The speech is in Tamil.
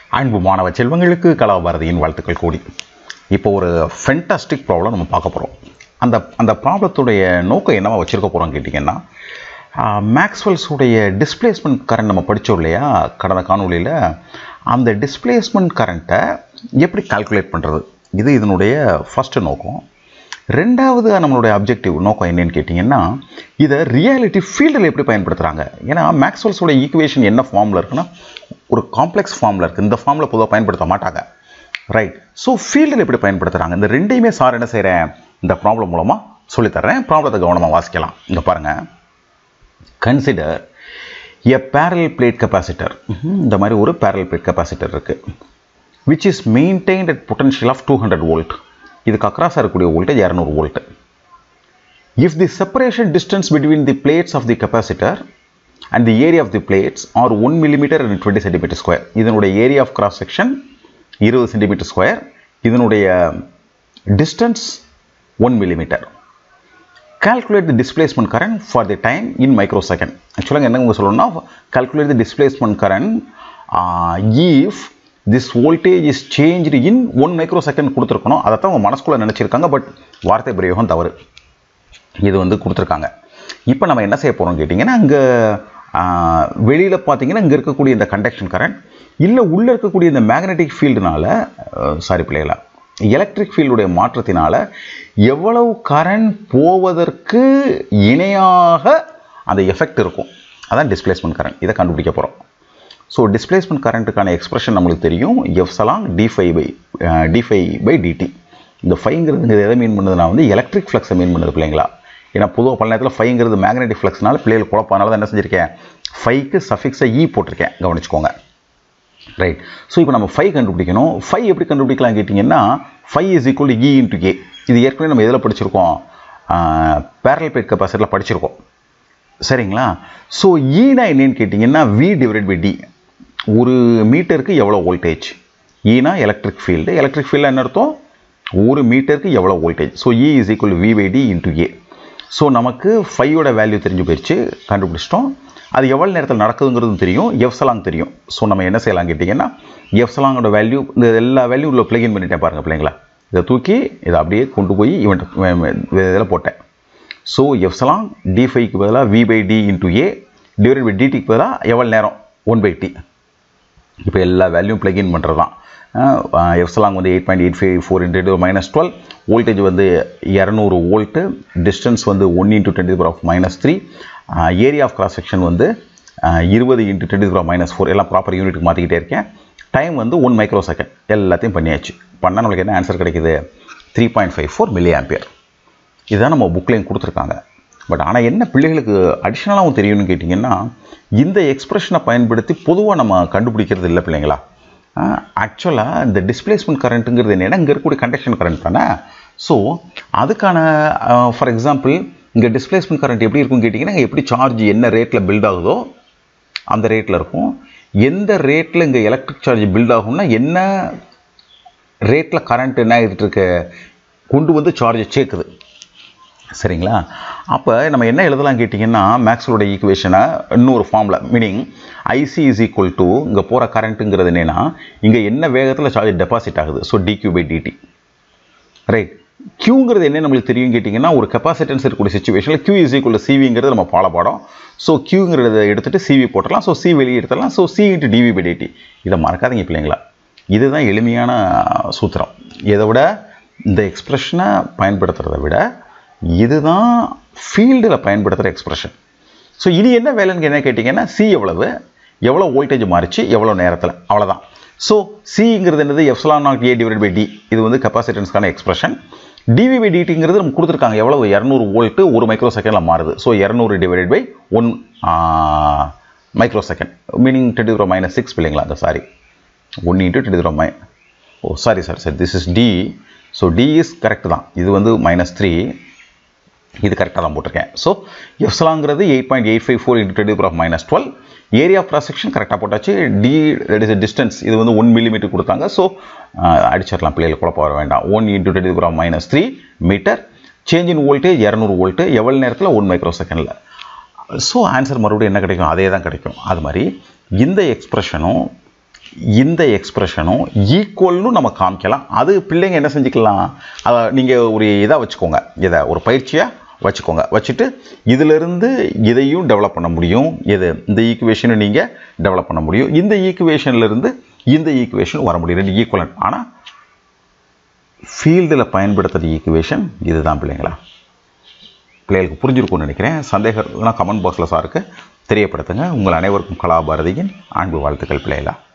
அன்பு மாணவ செல்வங்களுக்கு கலாபாரதியின் வாழ்த்துக்கள் கூடி இப்போ ஒரு ஃபென்டாஸ்டிக் ப்ராப்ளம் நம்ம பார்க்க போகிறோம் அந்த அந்த ப்ராப்ளத்துடைய நோக்கம் என்னவா வச்சுருக்க போகிறோம் கேட்டிங்கன்னா மேக்ஸ்வெல்ஸுடைய டிஸ்பிளேஸ்மெண்ட் கரண்ட் நம்ம படித்தோம் இல்லையா கடந்த காணொலியில் அந்த டிஸ்பிளேஸ்மெண்ட் கரண்ட்டை எப்படி கால்குலேட் பண்ணுறது இது இதனுடைய ஃபஸ்ட்டு நோக்கம் ரெண்டாவது நம்மளுடைய அப்ஜெக்டிவ் நோக்கம் என்னன்னு கேட்டிங்கன்னா இதை ரியாலிட்டி ஃபீல்டில் எப்படி பயன்படுத்துகிறாங்க ஏன்னா மேக்ஸ்வெல்ஸோட ஈக்குவேஷன் என்ன ஃபார்மில் இருக்குன்னா ஒரு காம்ப்ளெக்ஸ் ஃபார்மில் இருக்குது இந்த ஃபார்மில் பொதுவாக பயன்படுத்த மாட்டாங்க ரைட் ஸோ ஃபீல்டில் எப்படி பயன்படுத்துகிறாங்க இந்த ரெண்டையுமே சார் என்ன செய்கிறேன் இந்த ப்ராப்ளம் மூலமாக சொல்லித்தரேன் ப்ராப்ளத்தை கவனமாக வாசிக்கலாம் இங்கே பாருங்கள் consider a parallel plate capacitor இந்த மாதிரி ஒரு பேரல் பிளேட் கெப்பாசிட்டர் இருக்குது which is maintained at potential of two hundred volt இதுக்கு அக்ராஸாக இருக்கக்கூடிய வோல்டேஜ் இரநூறு volt if the separation distance between the plates of the capacitor and the area of the plates are one millimetre and twenty centimetre square இதனுடைய ஏரியா ஆஃப் கிராஸ் செக்ஷன் இருபது சென்டிமீட்டர் ஸ்கொயர் இதனுடைய distance one millimetre calculate the displacement current for the time in microsecond ஆக்சுவலாக என்ன உங்க சொல்லணும்னா calculate the displacement current uh, if this voltage is changed in one microsecond கொடுத்துருக்கணும் அதை தான் உங்கள் மனசுக்குள்ளே நினச்சிருக்காங்க பட் வார்த்தை பிரயோகம் தவறு இது வந்து கொடுத்துருக்காங்க இப்போ நம்ம என்ன செய்ய போகிறோம் கேட்டிங்கன்னா அங்கே வெளியில் பார்த்தீங்கன்னா இங்கே இருக்கக்கூடிய இந்த கண்டக்ஷன் கரண்ட் இல்லை உள்ளே இருக்கக்கூடிய இந்த மேக்னெட்டிக் ஃபீல்டுனால சாரி பிள்ளைகளா எலக்ட்ரிக் ஃபீல்டுடைய மாற்றத்தினால எவ்வளவு கரண்ட் போவதற்கு இணையாக அந்த எஃபெக்ட் இருக்கும் அதான் டிஸ்பிளேஸ்மெண்ட் கரண்ட் இதை கண்டுபிடிக்க போகிறோம் ஸோ டிஸ்பிளேஸ்மெண்ட் கரண்ட்டுக்கான எக்ஸ்பிரஷன் நம்மளுக்கு தெரியும் epsilon d phi by d phi by dt இந்த ஃபைங்கிறது எதை மீன் பண்ணுதுன்னா வந்து எலக்ட்ரிக் ஃப்ளக்ஸை மீன் பண்ணுது பிள்ளைங்களா ஏன்னா பொதுவாக பல நேரத்தில் ஃபைங்கிறது மேக்னெட்டிக் ஃப்ளக்ஸ்னால பிள்ளைகள் குழப்பனால தான் என்ன செஞ்சுருக்கேன் ஃபைக்கு சஃபிக்ஸை ஈ போட்டிருக்கேன் கவனிச்சுக்கோங்க ரைட் ஸோ இப்போ நம்ம ஃபைவ் கண்டுபிடிக்கணும் ஃபைவ் எப்படி கண்டுபிடிக்கலாம் கேட்டிங்கன்னா phi is equal E into A இது ஏற்கனவே நம்ம எதில் படிச்சிருக்கோம் பேரல் பிளேட் கெப்பாசிட்டியில் படிச்சிருக்கோம் சரிங்களா ஸோ ஈனா என்னன்னு கேட்டிங்கன்னா வி டிவைட் பை டி ஒரு மீட்டருக்கு எவ்வளோ வோல்டேஜ் ஈனா எலக்ட்ரிக் ஃபீல்டு எலக்ட்ரிக் ஃபீல்டு என்ன அர்த்தம் ஒரு மீட்டருக்கு எவ்வளோ voltage so E is equal V by D into A so நமக்கு ஃபையோட வேல்யூ தெரிஞ்சு போயிடுச்சு கண்டுபிடிச்சிட்டோம் அது எவ்வளோ நேரத்தில் நடக்குதுங்கிறதும் தெரியும் எஃப் சலாங் தெரியும் ஸோ நம்ம என்ன செய்யலாம் கேட்டிங்கன்னா எஃப் சலாங்கோட வேல்யூ இந்த எல்லா வேல்யூ உள்ள பிளகின் பண்ணிட்டேன் பாருங்கள் பிள்ளைங்களா இதை தூக்கி இதை அப்படியே கொண்டு போய் இவன் இதில் போட்டேன் ஸோ எஃப் சலாங் டி ஃபைவ்க்கு பதிலாக V by D into A divide by டிடிக்கு பதிலாக எவ்வளோ நேரம் ஒன் பை டி இப்போ எல்லா வேல்யூம் பிளகின் பண்ணுறது தான் எஃப்சலாங் வந்து eight point eight five four into minus twelve voltage வந்து இரநூறு வோல்ட்டு டிஸ்டன்ஸ் வந்து one into ten power of minus three area of cross section வந்து இருபது into ten power minus four எல்லாம் ப்ராப்பர் யூனிட்டுக்கு மாற்றிக்கிட்டே இருக்கேன் டைம் வந்து ஒன் மைக்ரோ செகண்ட் எல்லாத்தையும் பண்ணியாச்சு பண்ணால் நம்மளுக்கு என்ன ஆன்சர் கிடைக்குது three point five four milli ampere இதுதான் நம்ம புக்லேயும் கொடுத்துருக்காங்க பட் ஆனால் என்ன பிள்ளைகளுக்கு அடிஷ்னலாகவும் தெரியும்னு கேட்டிங்கன்னா இந்த எக்ஸ்ப்ரெஷனை பயன்படுத்தி பொதுவாக நம்ம கண்டுபிடிக்கிறது இல்லை பிள்ளைங்களா ஆக்சுவலாக இந்த டிஸ்பிளேஸ்மெண்ட் கரண்ட்டுங்கிறது என்னென்னா இங்கே இருக்கக்கூடிய கண்டக்ஷன் கரண்ட் தானே ஸோ அதுக்கான ஃபார் எக்ஸாம்பிள் இங்கே டிஸ்பிளேஸ்மெண்ட் கரண்ட் எப்படி இருக்குன்னு கேட்டிங்கன்னா எப்படி சார்ஜ் என்ன ரேட்டில் பில்ட் ஆகுதோ அந்த ரேட்டில் இருக்கும் எந்த ரேட்டில் இங்கே எலக்ட்ரிக் சார்ஜ் பில்ட் ஆகும்னா என்ன ரேட்டில் கரண்ட் என்ன ஆகிட்டு இருக்க கொண்டு வந்து சார்ஜை சேர்க்குது சரிங்களா அப்போ நம்ம என்ன எழுதலாம் கேட்டிங்கன்னா மேக்ஸோட ஈக்குவேஷனை இன்னொரு ஃபார்மில் meaning IC is equal to இங்கே போகிற கரண்ட்டுங்கிறது என்னென்னா இங்கே என்ன வேகத்தில் சார்ஜ் டெபாசிட் ஆகுது so dQ by dt right க்யூங்கிறது என்ன நம்மளுக்கு தெரியும் கேட்டிங்கன்னா ஒரு கெப்பாசிட்டன்ஸ் இருக்கக்கூடிய சுச்சுவேஷனில் க்யூ இஸ் ஈக்குவல் சிவிங்கிறது நம்ம பால பாடம் ஸோ க்யூங்கிறத எடுத்துகிட்டு சிவி போட்டுடலாம் ஸோ சி வெளியே எடுத்துடலாம் so C into dV by dt இதை மறக்காதீங்க பிள்ளைங்களா இதுதான் எளிமையான சூத்திரம் இதை விட இந்த எக்ஸ்ப்ரெஷனை பயன்படுத்துகிறத விட இதுதான் ஃபீல்டில் பயன்படுத்துகிற எக்ஸ்ப்ரெஷன் ஸோ இனி என்ன வேலைன்னு என்ன கேட்டிங்கன்னா சி எவ்வளவு எவ்வளோ வோல்டேஜ் மாறிச்சு எவ்வளோ நேரத்தில் அவ்வளோதான் ஸோ சிங்கிறது என்னது epsilon not A divide by d இது வந்து கெப்பாசிட்டன்ஸ்க்கான எக்ஸ்பிரஷன் டிவி பை டிடிங்கிறது நம்ம கொடுத்துருக்காங்க எவ்வளவு இரநூறு வோல்ட்டு ஒரு மைக்ரோ செகண்டில் மாறுது ஸோ இரநூறு divided by one micro second meaning ten zero minus six பிள்ளைங்களா அந்த sorry one into ten zero my oh sorry sir sir this is d so d is correct தான் இது வந்து மைனஸ் த்ரீ இது கரெக்டாக தான் போட்டிருக்கேன் ஸோ எஃப்சலாங்கிறது eight point eight five four into ten of minus twelve area of cross section கரெக்டாக போட்டாச்சு டி தட் இஸ் டிஸ்டன்ஸ் இது வந்து ஒன் மில்லிமீட்டர் கொடுத்தாங்க ஸோ அடிச்சிடலாம் பிள்ளைகள் குழப்பம் வர வேண்டாம் one into ten of minus three metre change in voltage இரநூறு வோல்ட்டு எவ்வளோ நேரத்தில் ஒன் மைக்ரோ செகண்டில் ஸோ ஆன்சர் மறுபடியும் என்ன கிடைக்கும் அதே தான் கிடைக்கும் அது மாதிரி இந்த எக்ஸ்ப்ரெஷனும் இந்த எக்ஸ்பிரஷனும் ஈக்குவல்னு நம்ம காமிக்கலாம் அது பிள்ளைங்க என்ன செஞ்சுக்கலாம் அதை நீங்கள் ஒரு இதாக வச்சுக்கோங்க இதை ஒரு பயிற்சியாக வச்சுக்கோங்க வச்சுட்டு இதிலிருந்து இதையும் டெவலப் பண்ண முடியும் எது இந்த ஈக்குவேஷனை நீங்கள் டெவலப் பண்ண முடியும் இந்த ஈக்குவேஷன்லேருந்து இந்த ஈக்குவேஷன் வர முடியும் ரெண்டு ஈக்குவலன் ஆனால் ஃபீல்டில் பயன்படுத்துகிற ஈக்குவேஷன் இதுதான் பிள்ளைங்களா பிள்ளைகளுக்கு புரிஞ்சிருக்கும்னு நினைக்கிறேன் சந்தேகம் கமெண்ட் பாக்ஸில் சாருக்கு தெரியப்படுத்துங்க உங்கள் அனைவருக்கும் கலாபாரதியின் அன்பு வாழ்த்துக்கள் பிள்ளைகளா